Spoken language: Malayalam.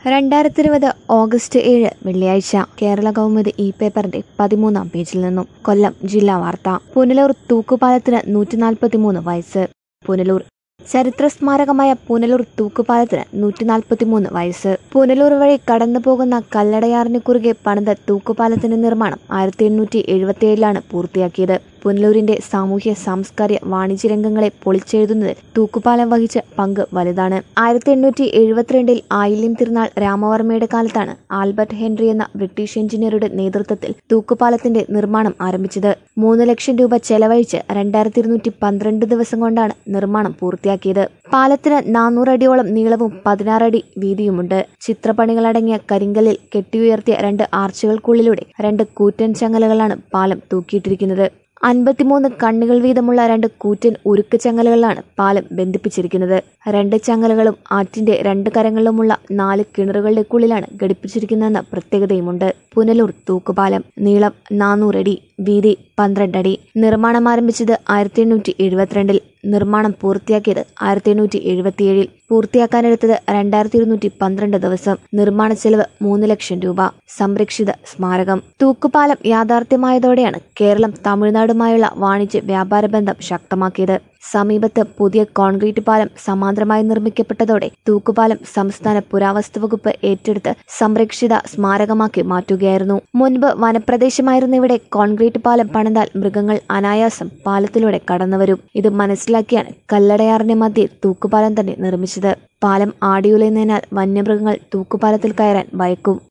രണ്ടായിരത്തി ഇരുപത് ഓഗസ്റ്റ് ഏഴ് വെള്ളിയാഴ്ച കേരള കൗമുദി ഇ പേപ്പറിന്റെ പതിമൂന്നാം പേജിൽ നിന്നും കൊല്ലം ജില്ലാ വാർത്ത പുനലൂർ തൂക്കുപാലത്തിന് നൂറ്റി നാൽപ്പത്തിമൂന്ന് വയസ്സ് പുനലൂർ ചരിത്ര സ്മാരകമായ പുനലൂർ തൂക്കുപാലത്തിന് നൂറ്റി നാൽപ്പത്തിമൂന്ന് വയസ്സ് പുനലൂർ വഴി കടന്നു പോകുന്ന കല്ലടയാറിന് കുറുകെ പണിത തൂക്കുപാലത്തിന്റെ നിർമ്മാണം ആയിരത്തി എണ്ണൂറ്റി എഴുപത്തിയേഴിലാണ് പൂർത്തിയാക്കിയത് പുനലൂരിന്റെ സാമൂഹ്യ സാംസ്കാരിക വാണിജ്യ രംഗങ്ങളെ പൊളിച്ചെഴുതുന്നതിൽ തൂക്കുപാലം വഹിച്ച പങ്ക് വലുതാണ് ആയിരത്തി എണ്ണൂറ്റി എഴുപത്തിരണ്ടിൽ ആയില്യം തിരുനാൾ രാമവർമ്മയുടെ കാലത്താണ് ആൽബർട്ട് ഹെൻറി എന്ന ബ്രിട്ടീഷ് എഞ്ചിനീയറുടെ നേതൃത്വത്തിൽ തൂക്കുപാലത്തിന്റെ നിർമ്മാണം ആരംഭിച്ചത് മൂന്ന് ലക്ഷം രൂപ ചെലവഴിച്ച് രണ്ടായിരത്തി ഇരുന്നൂറ്റി പന്ത്രണ്ട് ദിവസം കൊണ്ടാണ് നിർമ്മാണം പൂർത്തിയാക്കിയത് പാലത്തിന് നാനൂറടിയോളം നീളവും പതിനാറടി വീതിയുമുണ്ട് ചിത്രപ്പണികളടങ്ങിയ കരിങ്കല്ലിൽ കെട്ടിയുയർത്തിയ രണ്ട് ആർച്ചുകൾക്കുള്ളിലൂടെ രണ്ട് കൂറ്റൻ ചങ്ങലകളാണ് പാലം തൂക്കിയിട്ടിരിക്കുന്നത് അൻപത്തിമൂന്ന് കണ്ണികൾ വീതമുള്ള രണ്ട് കൂറ്റൻ ഉരുക്ക് ചങ്ങലകളിലാണ് പാലം ബന്ധിപ്പിച്ചിരിക്കുന്നത് രണ്ട് ചങ്ങലകളും ആറ്റിന്റെ രണ്ട് കരങ്ങളിലുമുള്ള നാല് കിണറുകളുടെക്കുള്ളിലാണ് ഘടിപ്പിച്ചിരിക്കുന്നതെന്ന പ്രത്യേകതയുമുണ്ട് പുനലൂർ തൂക്കുപാലം നീളം നാനൂറടി വീതി പന്ത്രണ്ടടി നിർമ്മാണം ആരംഭിച്ചത് ആയിരത്തി എണ്ണൂറ്റി എഴുപത്തിരണ്ടിൽ നിർമ്മാണം പൂർത്തിയാക്കിയത് ആയിരത്തി എണ്ണൂറ്റി എഴുപത്തിയേഴിൽ പൂർത്തിയാക്കാനെടുത്തത് രണ്ടായിരത്തി ഇരുന്നൂറ്റി പന്ത്രണ്ട് ദിവസം നിർമ്മാണ ചെലവ് മൂന്ന് ലക്ഷം രൂപ സംരക്ഷിത സ്മാരകം തൂക്കുപാലം യാഥാർത്ഥ്യമായതോടെയാണ് കേരളം തമിഴ്നാടുമായുള്ള വാണിജ്യ വ്യാപാര ബന്ധം ശക്തമാക്കിയത് സമീപത്ത് പുതിയ കോൺക്രീറ്റ് പാലം സമാന്തരമായി നിർമ്മിക്കപ്പെട്ടതോടെ തൂക്കുപാലം സംസ്ഥാന പുരാവസ്തു വകുപ്പ് ഏറ്റെടുത്ത് സംരക്ഷിത സ്മാരകമാക്കി മാറ്റുകയായിരുന്നു മുൻപ് വനപ്രദേശമായിരുന്ന ഇവിടെ കോൺക്രീറ്റ് പാലം പണിതാൽ മൃഗങ്ങൾ അനായാസം പാലത്തിലൂടെ കടന്നുവരും ഇത് മനസ്സിലാക്കിയാണ് കല്ലടയാറിന്റെ മധ്യേ തൂക്കുപാലം തന്നെ നിർമ്മിച്ചത് പാലം ആടിയുലയുന്നതിനാൽ വന്യമൃഗങ്ങൾ തൂക്കുപാലത്തിൽ കയറാൻ ഭയക്കും